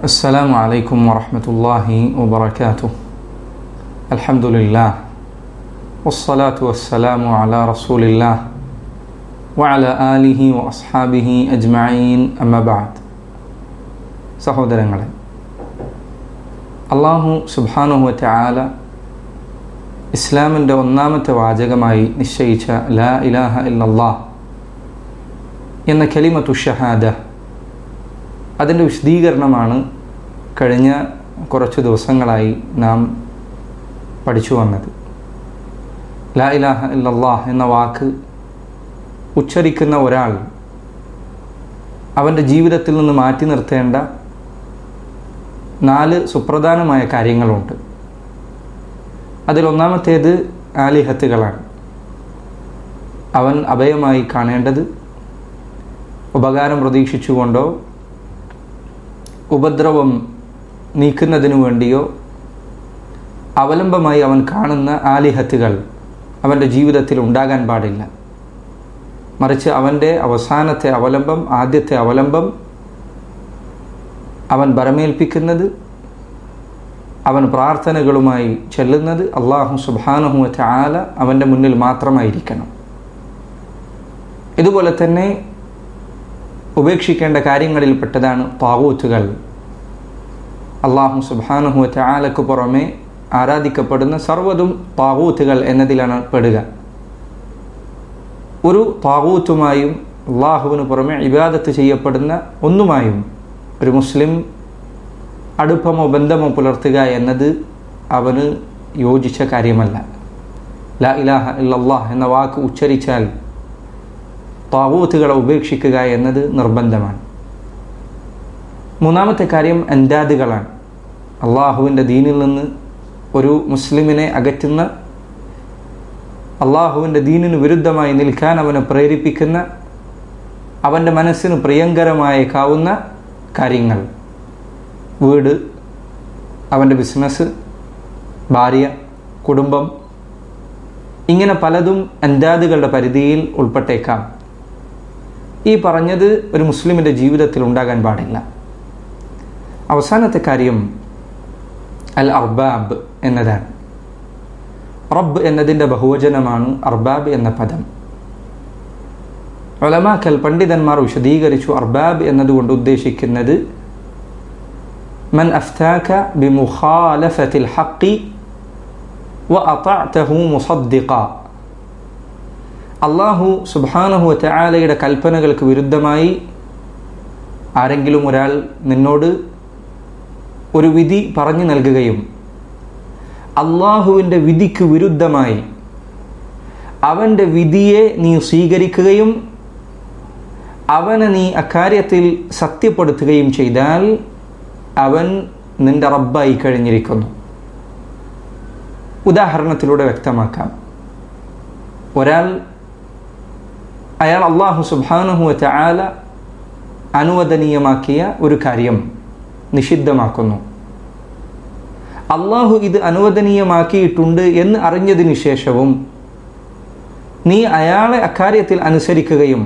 السلام عليكم ورحمة الله وبركاته الحمد لله والصلاة والسلام على رسول الله وعلى آله وأصحابه أجمعين أما بعد സഹോദരങ്ങളെ അള്ളാഹു സുബാനുഹു ചാല ഇസ്ലാമിൻ്റെ ഒന്നാമത്തെ വാചകമായി നിശ്ചയിച്ച ലാ ഇലാഹ ഇല്ലല്ലാ എന്ന കലിമത്തു ഷഹാദ അതിൻ്റെ വിശദീകരണമാണ് കഴിഞ്ഞ കുറച്ച് ദിവസങ്ങളായി നാം പഠിച്ചു വന്നത് ലാ ഇലാഹ ഇല്ലല്ലാഹ് എന്ന വാക്ക് ഉച്ചരിക്കുന്ന ഒരാൾ അവൻ്റെ ജീവിതത്തിൽ നിന്ന് മാറ്റി നിർത്തേണ്ട നാല് സുപ്രധാനമായ കാര്യങ്ങളുണ്ട് അതിലൊന്നാമത്തേത് ആലിഹത്തുകളാണ് അവൻ അഭയമായി കാണേണ്ടത് ഉപകാരം പ്രതീക്ഷിച്ചുകൊണ്ടോ ഉപദ്രവം നീക്കുന്നതിനു വേണ്ടിയോ അവലംബമായി അവൻ കാണുന്ന ആലിഹത്തുകൾ അവൻ്റെ ജീവിതത്തിൽ ഉണ്ടാകാൻ പാടില്ല മറിച്ച് അവൻ്റെ അവസാനത്തെ അവലംബം ആദ്യത്തെ അവലംബം അവൻ ബരമേൽപ്പിക്കുന്നത് അവൻ പ്രാർത്ഥനകളുമായി ചെല്ലുന്നത് അള്ളാഹു സുബാനുഹുവറ്റ ആല അവൻ്റെ മുന്നിൽ മാത്രമായിരിക്കണം ഇതുപോലെ തന്നെ ഉപേക്ഷിക്കേണ്ട കാര്യങ്ങളിൽപ്പെട്ടതാണ് താവൂത്തുകൾ അള്ളാഹു സുബാനുഹുവറ്റ ആലക്ക് പുറമെ ആരാധിക്കപ്പെടുന്ന സർവ്വതും താവൂത്തുകൾ എന്നതിലാണ് പെടുക ഒരു താവൂത്തുമായും അള്ളാഹുവിന് പുറമെ ഇബാദത്ത് ചെയ്യപ്പെടുന്ന ഒന്നുമായും ഒരു മുസ്ലിം അടുപ്പമോ ബന്ധമോ പുലർത്തുക എന്നത് അവന് യോജിച്ച കാര്യമല്ല ലാ ഇലാഹ ഇല്ലല്ലാഹ് എന്ന വാക്ക് ഉച്ചരിച്ചാൽ താവൂത്തുകളെ ഉപേക്ഷിക്കുക എന്നത് നിർബന്ധമാണ് മൂന്നാമത്തെ കാര്യം അൻഡാദുകളാണ് അള്ളാഹുവിൻ്റെ ദീനിൽ നിന്ന് ഒരു മുസ്ലിമിനെ അകറ്റുന്ന അള്ളാഹുവിൻ്റെ ദീനിന് വിരുദ്ധമായി നിൽക്കാൻ അവനെ പ്രേരിപ്പിക്കുന്ന അവൻ്റെ മനസ്സിന് പ്രിയങ്കരമായേക്കാവുന്ന കാര്യങ്ങൾ വീട് അവൻ്റെ ബിസിനസ് ഭാര്യ കുടുംബം ഇങ്ങനെ പലതും അൻഡാദുകളുടെ പരിധിയിൽ ഉൾപ്പെട്ടേക്കാം ഈ പറഞ്ഞത് ഒരു മുസ്ലിമിൻ്റെ ജീവിതത്തിൽ ഉണ്ടാകാൻ പാടില്ല അവസാനത്തെ കാര്യം അൽ അർബാബ് എന്നതാണ് റബ്ബ് എന്നതിൻ്റെ ബഹുവചനമാണ് അർബാബ് എന്ന പദം ഒലമാക്കൽ പണ്ഡിതന്മാർ വിശദീകരിച്ചു അർബാബ് എന്നതുകൊണ്ട് ഉദ്ദേശിക്കുന്നത് من أفتاك بمخالفة الحق وأطعته مصدقا അള്ളാഹു സുബാനഹു ചായാലയുടെ കൽപ്പനകൾക്ക് വിരുദ്ധമായി ആരെങ്കിലും ഒരാൾ നിന്നോട് ഒരു വിധി പറഞ്ഞു നൽകുകയും അള്ളാഹുവിൻ്റെ വിധിക്ക് വിരുദ്ധമായി അവൻ്റെ വിധിയെ നീ സ്വീകരിക്കുകയും അവനെ നീ അക്കാര്യത്തിൽ സത്യപ്പെടുത്തുകയും ചെയ്താൽ അവൻ നിന്റെ റബ്ബായി കഴിഞ്ഞിരിക്കുന്നു ഉദാഹരണത്തിലൂടെ വ്യക്തമാക്കാം ഒരാൾ അയാൾ അള്ളാഹു സുബാനഹു ചായാല അനുവദനീയമാക്കിയ ഒരു കാര്യം നിഷിദ്ധമാക്കുന്നു അള്ളാഹു ഇത് അനുവദനീയമാക്കിയിട്ടുണ്ട് എന്ന് അറിഞ്ഞതിന് ശേഷവും നീ അയാളെ അക്കാര്യത്തിൽ അനുസരിക്കുകയും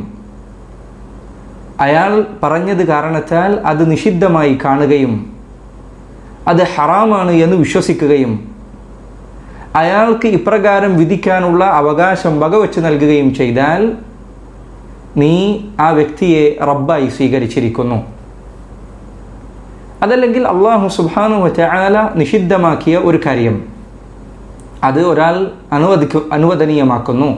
അയാൾ പറഞ്ഞത് കാരണത്താൽ അത് നിഷിദ്ധമായി കാണുകയും അത് ഹറാമാണ് എന്ന് വിശ്വസിക്കുകയും അയാൾക്ക് ഇപ്രകാരം വിധിക്കാനുള്ള അവകാശം വകവെച്ച് നൽകുകയും ചെയ്താൽ നീ ആ വ്യക്തിയെ റബ്ബായി സ്വീകരിച്ചിരിക്കുന്നു അതല്ലെങ്കിൽ അള്ളാഹു സുബാനു ചായാല നിഷിദ്ധമാക്കിയ ഒരു കാര്യം അത് ഒരാൾ അനുവദിക്കു അനുവദനീയമാക്കുന്നു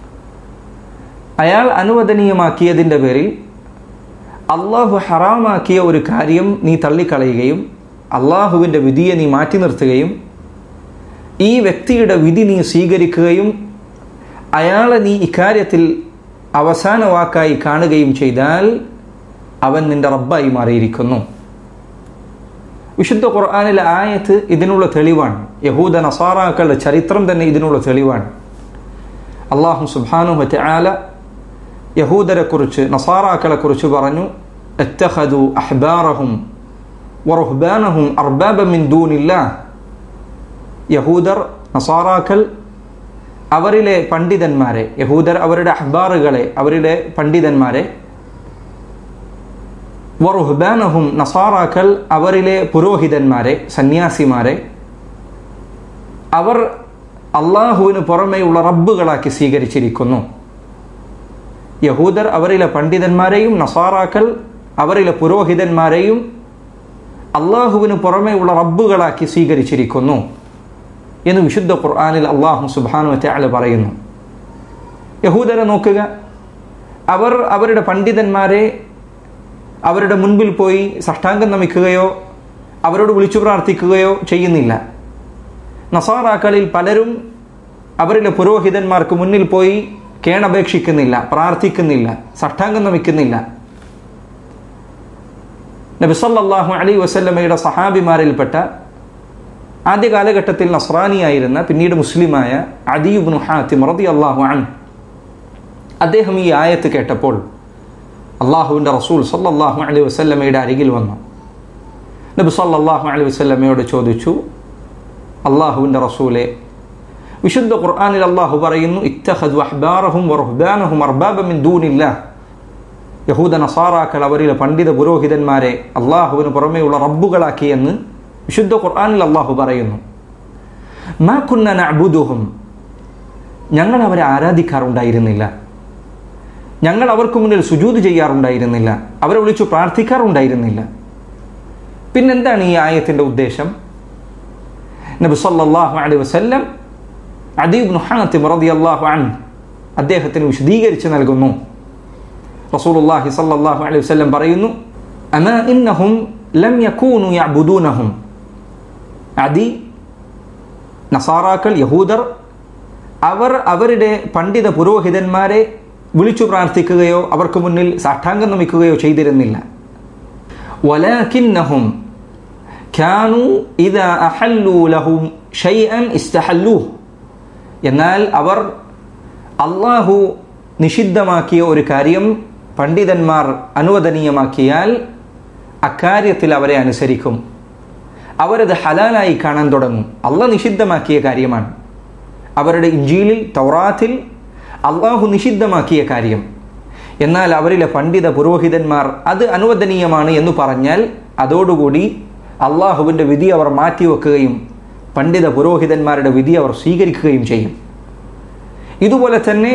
അയാൾ അനുവദനീയമാക്കിയതിൻ്റെ പേരിൽ അള്ളാഹു ഹറാമാക്കിയ ഒരു കാര്യം നീ തള്ളിക്കളയുകയും അള്ളാഹുവിൻ്റെ വിധിയെ നീ മാറ്റി നിർത്തുകയും ഈ വ്യക്തിയുടെ വിധി നീ സ്വീകരിക്കുകയും അയാളെ നീ ഇക്കാര്യത്തിൽ അവസാന വാക്കായി കാണുകയും ചെയ്താൽ അവൻ നിന്റെ റബ്ബായി മാറിയിരിക്കുന്നു വിശുദ്ധ ഖുർആാനിലെ ആയത്ത് ഇതിനുള്ള തെളിവാണ് യഹൂദ നസാറാക്കളുടെ ചരിത്രം തന്നെ ഇതിനുള്ള തെളിവാണ് അള്ളാഹു സുബാനു മറ്റ ആല യഹൂദരെ കുറിച്ച് നസാറാക്കളെ കുറിച്ച് പറഞ്ഞു എത്തഹദു അഹ്ബാറഹും വറുഹ്ബാനഹും അർബാബ മിൻ ദൂനില്ല യഹൂദർ നസാറാക്കൾ അവരിലെ പണ്ഡിതന്മാരെ യഹൂദർ അവരുടെ അഹ്ബാറുകളെ അവരുടെ പണ്ഡിതന്മാരെ വറുഹ്ബാനഹും നസാറാക്കൽ അവരിലെ പുരോഹിതന്മാരെ സന്യാസിമാരെ അവർ അള്ളാഹുവിന് പുറമെയുള്ള റബ്ബുകളാക്കി സ്വീകരിച്ചിരിക്കുന്നു യഹൂദർ അവരിലെ പണ്ഡിതന്മാരെയും നസാറാക്കൽ അവരിലെ പുരോഹിതന്മാരെയും അള്ളാഹുവിന് പുറമെയുള്ള റബ്ബുകളാക്കി സ്വീകരിച്ചിരിക്കുന്നു എന്ന് വിശുദ്ധ ഖുർആാനിൽ അള്ളാഹു സുബാനു അല പറയുന്നു യഹൂദരെ നോക്കുക അവർ അവരുടെ പണ്ഡിതന്മാരെ അവരുടെ മുൻപിൽ പോയി സഷ്ടാംഗം നമിക്കുകയോ അവരോട് വിളിച്ചു പ്രാർത്ഥിക്കുകയോ ചെയ്യുന്നില്ല നസാറാക്കളിൽ പലരും അവരിലെ പുരോഹിതന്മാർക്ക് മുന്നിൽ പോയി കേണപേക്ഷിക്കുന്നില്ല പ്രാർത്ഥിക്കുന്നില്ല സഷ്ടാംഗം നമിക്കുന്നില്ല നബി സല്ലല്ലാഹു അലൈഹി വസല്ലമയുടെ സഹാബിമാരിൽപ്പെട്ട ആദ്യ കാലഘട്ടത്തിൽ നസ്രാനിയായിരുന്ന പിന്നീട് മുസ്ലിമായ അദീബ് ഹാത്തിം റതി അള്ളാഹു അൻ അദ്ദേഹം ഈ ആയത്ത് കേട്ടപ്പോൾ അള്ളാഹുവിൻ്റെ റസൂൽ സല്ലല്ലാഹു അലൈഹി വസല്ലമയുടെ അരികിൽ വന്നു നബി സല്ലല്ലാഹു അലൈഹി വസല്ലമയോട് ചോദിച്ചു അള്ളാഹുവിൻ്റെ റസൂലെ വിശുദ്ധ ഖുർആനിൽ അള്ളാഹു പറയുന്നു ഇത്തഹദ് അഹ്ബാറഹും വറുഹ്ബാനഹും അർബാബ മിൻ ദൂനില്ലാഹ് യഹൂദ നസാറാക്കൾ അവരിലെ പണ്ഡിത പുരോഹിതന്മാരെ അള്ളാഹുവിന് പുറമെയുള്ള റബ്ബുകളാക്കി എന്ന് വിശുദ്ധ ഖുർആനിൽ അള്ളാഹു പറയുന്നു മാ കുന്ന നഅ്ബുദുഹും ഞങ്ങൾ അവരെ ആരാധിക്കാറുണ്ടായിരുന്നില്ല ഞങ്ങൾ അവർക്ക് മുന്നിൽ സുജൂത് ചെയ്യാറുണ്ടായിരുന്നില്ല അവരെ വിളിച്ചു പ്രാർത്ഥിക്കാറുണ്ടായിരുന്നില്ല പിന്നെന്താണ് ഈ ആയത്തിന്റെ ഉദ്ദേശം നബി സല്ലല്ലാഹു അലൈഹി വസല്ലം അദീബ് ഹാത്തിം റളിയല്ലാഹു അൻ അദ്ദേഹത്തിന് വിശദീകരിച്ച് നൽകുന്നു റസൂലുള്ളാഹി സല്ലല്ലാഹു അലൈഹി വസല്ലം പറയുന്നു അമാ ഇന്നഹും ലം യകൂനു യഅബുദൂനഹും അദി നസാറാക്കൾ യഹൂദർ അവർ അവരുടെ പണ്ഡിത പുരോഹിതന്മാരെ വിളിച്ചു പ്രാർത്ഥിക്കുകയോ അവർക്ക് മുന്നിൽ സാഷ്ടാംഗം നമിക്കുകയോ ചെയ്തിരുന്നില്ല വലാകിന്നഹും كانوا إذا أحلوا لهم شيئا استحلوه എന്നാൽ അവർ അള്ളാഹു നിഷിദ്ധമാക്കിയ ഒരു കാര്യം പണ്ഡിതന്മാർ അനുവദനീയമാക്കിയാൽ അക്കാര്യത്തിൽ അവരെ അനുസരിക്കും അവരത് ഹലാലായി കാണാൻ തുടങ്ങും അള്ള നിഷിദ്ധമാക്കിയ കാര്യമാണ് അവരുടെ ഇഞ്ചിയിലിൽ തൗറാത്തിൽ അള്ളാഹു നിഷിദ്ധമാക്കിയ കാര്യം എന്നാൽ അവരിലെ പണ്ഡിത പുരോഹിതന്മാർ അത് അനുവദനീയമാണ് എന്ന് പറഞ്ഞാൽ അതോടുകൂടി അള്ളാഹുവിൻ്റെ വിധി അവർ മാറ്റിവെക്കുകയും പണ്ഡിത പുരോഹിതന്മാരുടെ വിധി അവർ സ്വീകരിക്കുകയും ചെയ്യും ഇതുപോലെ തന്നെ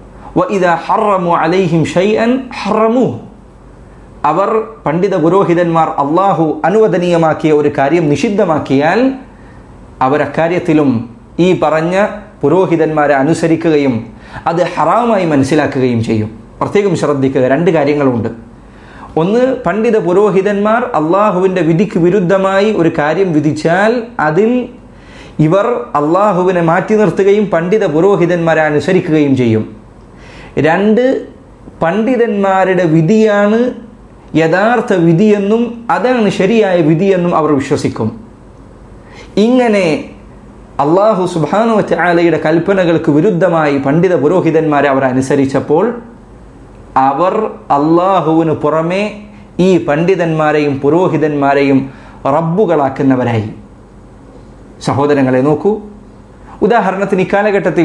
അലൈഹിം ഷൈഅൻ ഹറമു അവർ പണ്ഡിത പുരോഹിതന്മാർ അള്ളാഹു അനുവദനീയമാക്കിയ ഒരു കാര്യം നിഷിദ്ധമാക്കിയാൽ അവരക്കാര്യത്തിലും ഈ പറഞ്ഞ പുരോഹിതന്മാരെ അനുസരിക്കുകയും അത് ഹറാമായി മനസ്സിലാക്കുകയും ചെയ്യും പ്രത്യേകം ശ്രദ്ധിക്കുക രണ്ട് കാര്യങ്ങളുണ്ട് ഒന്ന് പണ്ഡിത പുരോഹിതന്മാർ അള്ളാഹുവിൻ്റെ വിധിക്ക് വിരുദ്ധമായി ഒരു കാര്യം വിധിച്ചാൽ അതിൽ ഇവർ അള്ളാഹുവിനെ മാറ്റി നിർത്തുകയും പണ്ഡിത പുരോഹിതന്മാരെ അനുസരിക്കുകയും ചെയ്യും രണ്ട് പണ്ഡിതന്മാരുടെ വിധിയാണ് യഥാർത്ഥ വിധിയെന്നും അതാണ് ശരിയായ വിധിയെന്നും അവർ വിശ്വസിക്കും ഇങ്ങനെ അള്ളാഹു സുബാനു ആലയുടെ കൽപ്പനകൾക്ക് വിരുദ്ധമായി പണ്ഡിത പുരോഹിതന്മാരെ അവർ അനുസരിച്ചപ്പോൾ അവർ അള്ളാഹുവിന് പുറമെ ഈ പണ്ഡിതന്മാരെയും പുരോഹിതന്മാരെയും റബ്ബുകളാക്കുന്നവരായി സഹോദരങ്ങളെ നോക്കൂ ഉദാഹരണത്തിന് ഇക്കാലഘട്ടത്തിൽ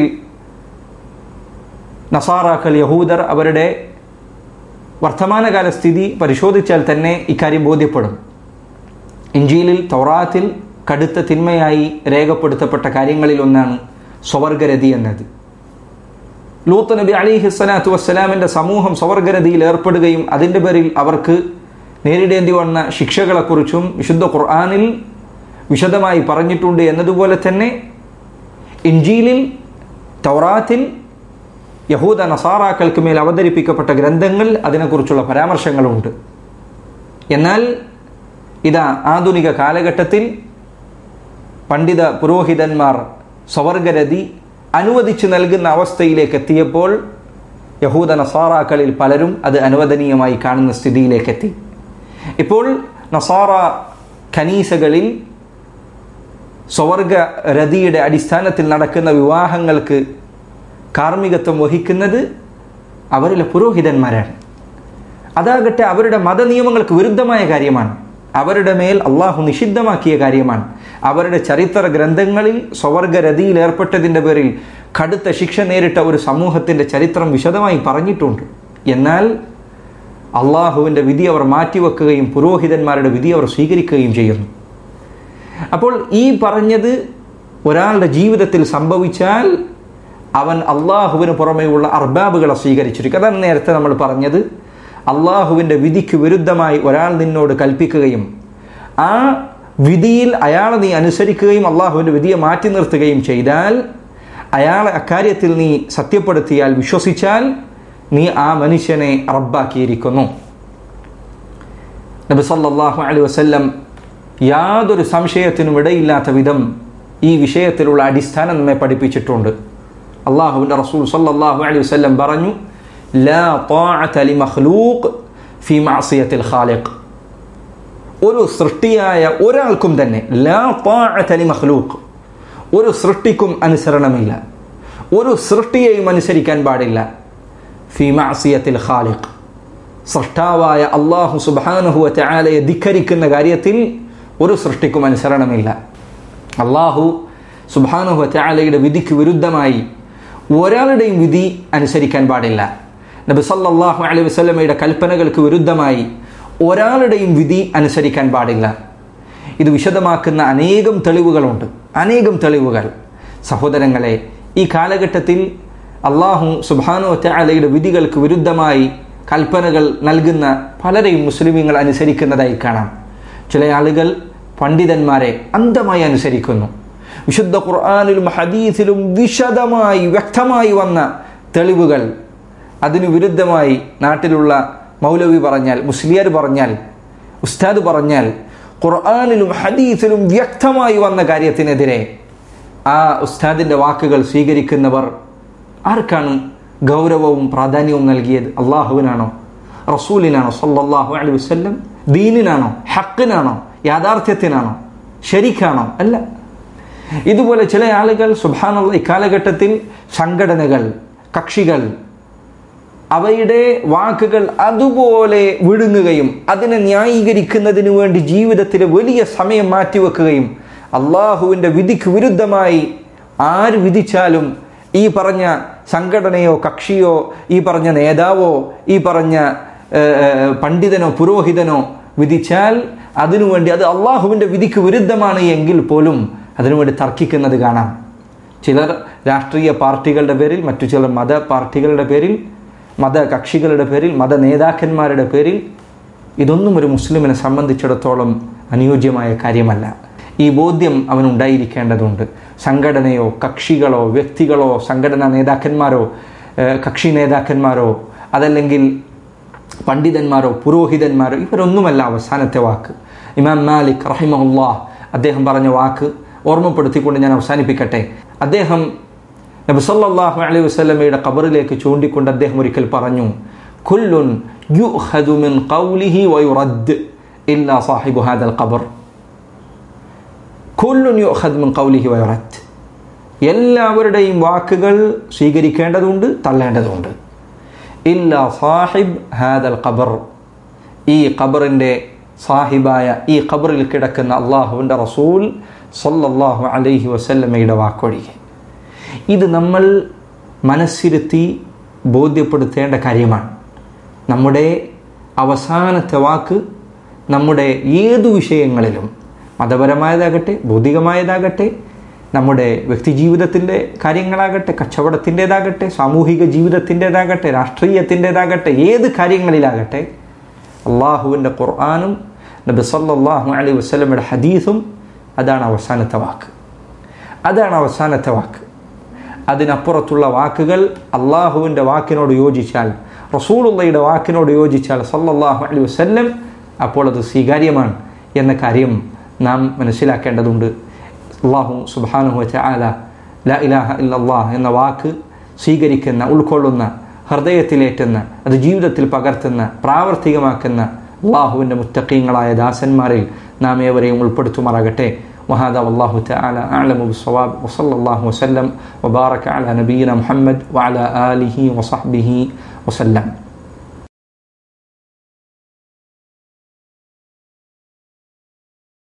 നസാറാക്കൾ യഹൂദർ അവരുടെ വർത്തമാനകാല സ്ഥിതി പരിശോധിച്ചാൽ തന്നെ ഇക്കാര്യം ബോധ്യപ്പെടും ഇഞ്ചിയിലിൽ തൗറാത്തിൽ കടുത്ത തിന്മയായി രേഖപ്പെടുത്തപ്പെട്ട കാര്യങ്ങളിൽ ഒന്നാണ് സ്വവർഗരതി എന്നത് ലൂത്ത് നബി അലിഹി സ്വലാത്തു വസ്സലാമിൻ്റെ സമൂഹം സ്വവർഗരതിയിൽ ഏർപ്പെടുകയും അതിൻ്റെ പേരിൽ അവർക്ക് നേരിടേണ്ടി വന്ന ശിക്ഷകളെക്കുറിച്ചും വിശുദ്ധ ഖുർആാനിൽ വിശദമായി പറഞ്ഞിട്ടുണ്ട് എന്നതുപോലെ തന്നെ ഇഞ്ചീലിൽ തൗറാത്തിൽ യഹൂദ നസാറാക്കൾക്ക് മേൽ അവതരിപ്പിക്കപ്പെട്ട ഗ്രന്ഥങ്ങൾ അതിനെക്കുറിച്ചുള്ള പരാമർശങ്ങളുണ്ട് എന്നാൽ ഇതാ ആധുനിക കാലഘട്ടത്തിൽ പണ്ഡിത പുരോഹിതന്മാർ സ്വവർഗരതി അനുവദിച്ചു നൽകുന്ന അവസ്ഥയിലേക്ക് എത്തിയപ്പോൾ യഹൂദ നസാറാക്കളിൽ പലരും അത് അനുവദനീയമായി കാണുന്ന സ്ഥിതിയിലേക്ക് എത്തി ഇപ്പോൾ നസാറ ഖനീസകളിൽ സ്വവർഗ രതിയുടെ അടിസ്ഥാനത്തിൽ നടക്കുന്ന വിവാഹങ്ങൾക്ക് കാർമ്മികത്വം വഹിക്കുന്നത് അവരിലെ പുരോഹിതന്മാരാണ് അതാകട്ടെ അവരുടെ മതനിയമങ്ങൾക്ക് വിരുദ്ധമായ കാര്യമാണ് അവരുടെ മേൽ അള്ളാഹു നിഷിദ്ധമാക്കിയ കാര്യമാണ് അവരുടെ ചരിത്ര ഗ്രന്ഥങ്ങളിൽ സ്വവർഗരതിയിൽ ഏർപ്പെട്ടതിൻ്റെ പേരിൽ കടുത്ത ശിക്ഷ നേരിട്ട ഒരു സമൂഹത്തിൻ്റെ ചരിത്രം വിശദമായി പറഞ്ഞിട്ടുണ്ട് എന്നാൽ അള്ളാഹുവിൻ്റെ വിധി അവർ മാറ്റിവെക്കുകയും പുരോഹിതന്മാരുടെ വിധി അവർ സ്വീകരിക്കുകയും ചെയ്യുന്നു അപ്പോൾ ഈ പറഞ്ഞത് ഒരാളുടെ ജീവിതത്തിൽ സംഭവിച്ചാൽ അവൻ അള്ളാഹുവിന് പുറമെയുള്ള അർബാബുകളെ സ്വീകരിച്ചിരിക്കും അതാണ് നേരത്തെ നമ്മൾ പറഞ്ഞത് അള്ളാഹുവിൻ്റെ വിധിക്ക് വിരുദ്ധമായി ഒരാൾ നിന്നോട് കൽപ്പിക്കുകയും ആ വിധിയിൽ അയാളെ നീ അനുസരിക്കുകയും അള്ളാഹുവിൻ്റെ വിധിയെ മാറ്റി നിർത്തുകയും ചെയ്താൽ അയാളെ അക്കാര്യത്തിൽ നീ സത്യപ്പെടുത്തിയാൽ വിശ്വസിച്ചാൽ നീ ആ മനുഷ്യനെ റബ്ബാക്കിയിരിക്കുന്നു നബി സല്ലല്ലാഹു അലൈഹി വസല്ലം യാതൊരു സംശയത്തിനും ഇടയില്ലാത്ത വിധം ഈ വിഷയത്തിലുള്ള അടിസ്ഥാനം നമ്മെ പഠിപ്പിച്ചിട്ടുണ്ട് അള്ളാഹുവിൻ്റെ റസൂൽ സല്ലല്ലാഹു അലൈഹി വസല്ലം പറഞ്ഞു ലാ طاعة لمخلوق في معصية الخالق ഒരു സൃഷ്ടിയായ ഒരാൾക്കും തന്നെ ലാ طاعة لمخلوق ഒരു സൃഷ്ടിക്കും അനുസരണമില്ല ഒരു സൃഷ്ടിയെയും അനുസരിക്കാൻ പാടില്ല ഫി മാസിയത്തിൽ ഖാലിഖ് സൃഷ്ടാവായ അള്ളാഹു സുബാനുഹുവ ചാലയെ ധിക്കരിക്കുന്ന കാര്യത്തിൽ ഒരു സൃഷ്ടിക്കും അനുസരണമില്ല അള്ളാഹു സുബാനുഹുവ ചാലയുടെ വിധിക്ക് വിരുദ്ധമായി ഒരാളുടെയും വിധി അനുസരിക്കാൻ പാടില്ല നബി സല്ലല്ലാഹു അലൈഹി വസല്ലമയുടെ കൽപ്പനകൾക്ക് വിരുദ്ധമായി ഒരാളുടെയും വിധി അനുസരിക്കാൻ പാടില്ല ഇത് വിശദമാക്കുന്ന അനേകം തെളിവുകളുണ്ട് അനേകം തെളിവുകൾ സഹോദരങ്ങളെ ഈ കാലഘട്ടത്തിൽ അള്ളാഹു സുബാനു അലയുടെ വിധികൾക്ക് വിരുദ്ധമായി കൽപ്പനകൾ നൽകുന്ന പലരെയും മുസ്ലിമീങ്ങൾ അനുസരിക്കുന്നതായി കാണാം ചില ആളുകൾ പണ്ഡിതന്മാരെ അന്ധമായി അനുസരിക്കുന്നു വിശുദ്ധ ഖുർആാനിലും ഹദീസിലും വിശദമായി വ്യക്തമായി വന്ന തെളിവുകൾ അതിനു വിരുദ്ധമായി നാട്ടിലുള്ള മൗലവി പറഞ്ഞാൽ മുസ്ലിയാർ പറഞ്ഞാൽ ഉസ്താദ് പറഞ്ഞാൽ ഖുർആാനിലും ഹദീസിലും വ്യക്തമായി വന്ന കാര്യത്തിനെതിരെ ആ ഉസ്താദിൻ്റെ വാക്കുകൾ സ്വീകരിക്കുന്നവർ ആർക്കാണ് ഗൗരവവും പ്രാധാന്യവും നൽകിയത് അള്ളാഹുവിനാണോ റസൂലിനാണോ സല്ലല്ലാഹു അലൈഹി വസല്ലം ദീനിനാണോ ഹക്കിനാണോ യാഥാർത്ഥ്യത്തിനാണോ ശരിക്കാണോ അല്ല ഇതുപോലെ ചില ആളുകൾ സുബാനുള്ള ഇക്കാലഘട്ടത്തിൽ സംഘടനകൾ കക്ഷികൾ അവയുടെ വാക്കുകൾ അതുപോലെ വിഴുങ്ങുകയും അതിനെ ന്യായീകരിക്കുന്നതിന് വേണ്ടി ജീവിതത്തിൽ വലിയ സമയം മാറ്റിവെക്കുകയും അള്ളാഹുവിൻ്റെ വിധിക്ക് വിരുദ്ധമായി ആര് വിധിച്ചാലും ഈ പറഞ്ഞ സംഘടനയോ കക്ഷിയോ ഈ പറഞ്ഞ നേതാവോ ഈ പറഞ്ഞ പണ്ഡിതനോ പുരോഹിതനോ വിധിച്ചാൽ അതിനുവേണ്ടി അത് അള്ളാഹുവിൻ്റെ വിധിക്ക് വിരുദ്ധമാണ് എങ്കിൽ പോലും അതിനുവേണ്ടി തർക്കിക്കുന്നത് കാണാം ചിലർ രാഷ്ട്രീയ പാർട്ടികളുടെ പേരിൽ മറ്റു ചിലർ മത പാർട്ടികളുടെ പേരിൽ മത കക്ഷികളുടെ പേരിൽ മത നേതാക്കന്മാരുടെ പേരിൽ ഇതൊന്നും ഒരു മുസ്ലിമിനെ സംബന്ധിച്ചിടത്തോളം അനുയോജ്യമായ കാര്യമല്ല ഈ ബോധ്യം അവനുണ്ടായിരിക്കേണ്ടതുണ്ട് സംഘടനയോ കക്ഷികളോ വ്യക്തികളോ സംഘടനാ നേതാക്കന്മാരോ കക്ഷി നേതാക്കന്മാരോ അതല്ലെങ്കിൽ പണ്ഡിതന്മാരോ പുരോഹിതന്മാരോ ഇവരൊന്നുമല്ല അവസാനത്തെ വാക്ക് ഇമാം മാലിക് റഹിമഹുല്ലാ അദ്ദേഹം പറഞ്ഞ വാക്ക് ഓർമ്മപ്പെടുത്തിക്കൊണ്ട് ഞാൻ അവസാനിപ്പിക്കട്ടെ അദ്ദേഹം നബി സല്ലല്ലാഹു അലൈഹി വസല്ലമയുടെ ഖബറിലേക്ക് ചൂണ്ടിക്കൊണ്ട് അദ്ദേഹം ഒരിക്കൽ പറഞ്ഞു കുല്ലുൻ യുഖദു മിൻ ഖൗലിഹി വയുറദ് ഇല്ലാ സാഹിബു ഹാദൽ ഖബർ കുല്ലുൻ യുഖദ് മിൻ ഖൗലിഹി വയുറദ് എല്ലാവരുടെയും വാക്കുകൾ സ്വീകരിക്കേണ്ടതുണ്ട് തള്ളേണ്ടതുണ്ട് ഇല്ല സാഹിബ് ഹാദൽ ഖബർ ഈ ഖബറിൻ്റെ സാഹിബായ ഈ ഖബറിൽ കിടക്കുന്ന അള്ളാഹുവിൻ്റെ റസൂൽ സല്ലല്ലാഹു അലൈഹി വസല്ലമയുടെ വാക്കൊഴികെ ഇത് നമ്മൾ മനസ്സിരുത്തി ബോധ്യപ്പെടുത്തേണ്ട കാര്യമാണ് നമ്മുടെ അവസാനത്തെ വാക്ക് നമ്മുടെ ഏതു വിഷയങ്ങളിലും മതപരമായതാകട്ടെ ഭൗതികമായതാകട്ടെ നമ്മുടെ വ്യക്തിജീവിതത്തിൻ്റെ കാര്യങ്ങളാകട്ടെ കച്ചവടത്തിൻ്റെതാകട്ടെ സാമൂഹിക ജീവിതത്തിൻ്റെതാകട്ടെ രാഷ്ട്രീയത്തിൻ്റെതാകട്ടെ ഏത് കാര്യങ്ങളിലാകട്ടെ അള്ളാഹുവിൻ്റെ ഖുർആാനും നബി സല്ലല്ലാഹു അലൈഹി വസ്ലമയുടെ ഹദീസും അതാണ് അവസാനത്തെ വാക്ക് അതാണ് അവസാനത്തെ വാക്ക് അതിനപ്പുറത്തുള്ള വാക്കുകൾ അള്ളാഹുവിൻ്റെ വാക്കിനോട് യോജിച്ചാൽ റസൂലുള്ളയുടെ വാക്കിനോട് യോജിച്ചാൽ സല്ലല്ലാഹു അലൈഹി വസല്ലം അപ്പോൾ അത് സ്വീകാര്യമാണ് എന്ന കാര്യം നാം മനസ്സിലാക്കേണ്ടതുണ്ട് അള്ളാഹു സുബാനുഹു ചാല ല ഇലാഹ ഇല്ലല്ലാഹ് എന്ന വാക്ക് സ്വീകരിക്കുന്ന ഉൾക്കൊള്ളുന്ന ഹൃദയത്തിലേറ്റുന്ന അത് ജീവിതത്തിൽ പകർത്തുന്ന പ്രാവർത്തികമാക്കുന്ന അള്ളാഹുവിൻ്റെ മുത്തക്കീങ്ങളായ ദാസന്മാരിൽ നാം ഏവരെയും ഉൾപ്പെടുത്തുമാറാകട്ടെ وهذا والله تعالى أعلم بالصواب وصلى الله وسلم وبارك على نبينا محمد وعلى آله وصحبه وسلم